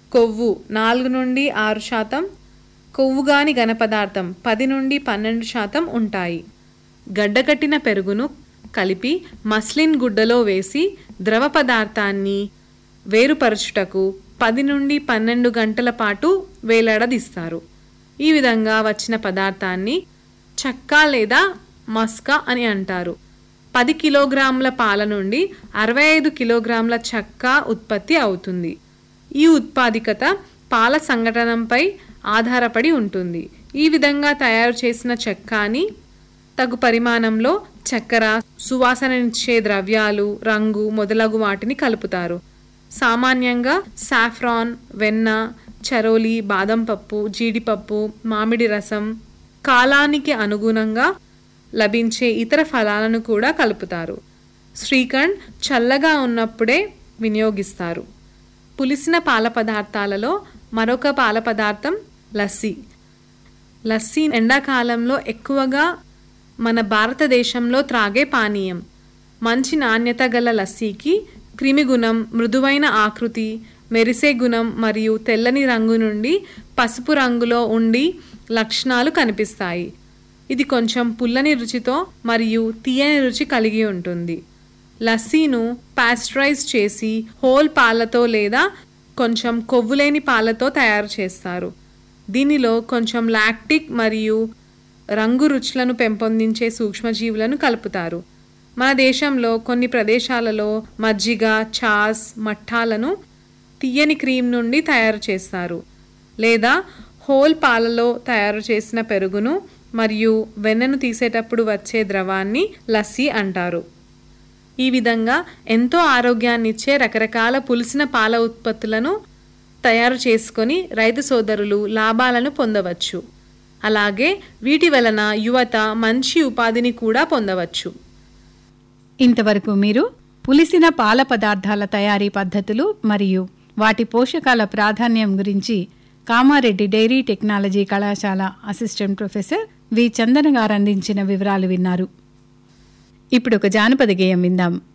కొవ్వు నాలుగు నుండి ఆరు శాతం కొవ్వుగాని ఘనపదార్థం పది నుండి పన్నెండు శాతం ఉంటాయి గడ్డకట్టిన పెరుగును కలిపి మస్లిన్ గుడ్డలో వేసి ద్రవ పదార్థాన్ని వేరుపరచుటకు పది నుండి పన్నెండు గంటల పాటు వేలాడదీస్తారు ఈ విధంగా వచ్చిన పదార్థాన్ని చక్క లేదా మస్కా అని అంటారు పది కిలోగ్రాముల పాల నుండి అరవై ఐదు కిలోగ్రాముల చక్క ఉత్పత్తి అవుతుంది ఈ ఉత్పాదికత పాల సంఘటనంపై ఆధారపడి ఉంటుంది ఈ విధంగా తయారు చేసిన చెక్కాని తగు పరిమాణంలో చక్కెర సువాసననిచ్చే ద్రవ్యాలు రంగు మొదలగు వాటిని కలుపుతారు సామాన్యంగా సాఫ్రాన్ వెన్న చరోలి బాదం పప్పు జీడిపప్పు మామిడి రసం కాలానికి అనుగుణంగా లభించే ఇతర ఫలాలను కూడా కలుపుతారు శ్రీఖండ్ చల్లగా ఉన్నప్పుడే వినియోగిస్తారు పులిసిన పాల పదార్థాలలో మరొక పాల పదార్థం లస్సీ లస్సీ ఎండాకాలంలో ఎక్కువగా మన భారతదేశంలో త్రాగే పానీయం మంచి నాణ్యత గల లస్సీకి క్రిమి గుణం మృదువైన ఆకృతి మెరిసే గుణం మరియు తెల్లని రంగు నుండి పసుపు రంగులో ఉండి లక్షణాలు కనిపిస్తాయి ఇది కొంచెం పుల్లని రుచితో మరియు తీయని రుచి కలిగి ఉంటుంది లస్సీను పాస్టరైజ్ చేసి హోల్ పాలతో లేదా కొంచెం కొవ్వులేని పాలతో తయారు చేస్తారు దీనిలో కొంచెం లాక్టిక్ మరియు రంగు రుచులను పెంపొందించే సూక్ష్మజీవులను కలుపుతారు మన దేశంలో కొన్ని ప్రదేశాలలో మజ్జిగ ఛాస్ మట్టాలను తీయని క్రీమ్ నుండి తయారు చేస్తారు లేదా హోల్ పాలలో తయారు చేసిన పెరుగును మరియు వెన్నను తీసేటప్పుడు వచ్చే ద్రవాన్ని లస్సీ అంటారు ఈ విధంగా ఎంతో ఆరోగ్యాన్నిచ్చే రకరకాల పులిసిన పాల ఉత్పత్తులను తయారు చేసుకొని రైతు సోదరులు లాభాలను పొందవచ్చు అలాగే వీటి వలన యువత మంచి ఉపాధిని కూడా పొందవచ్చు ఇంతవరకు మీరు పులిసిన పాల పదార్థాల తయారీ పద్ధతులు మరియు వాటి పోషకాల ప్రాధాన్యం గురించి కామారెడ్డి డైరీ టెక్నాలజీ కళాశాల అసిస్టెంట్ ప్రొఫెసర్ వి చందన గారు అందించిన వివరాలు విన్నారు ఇప్పుడు ఒక జానపద గేయం విందాం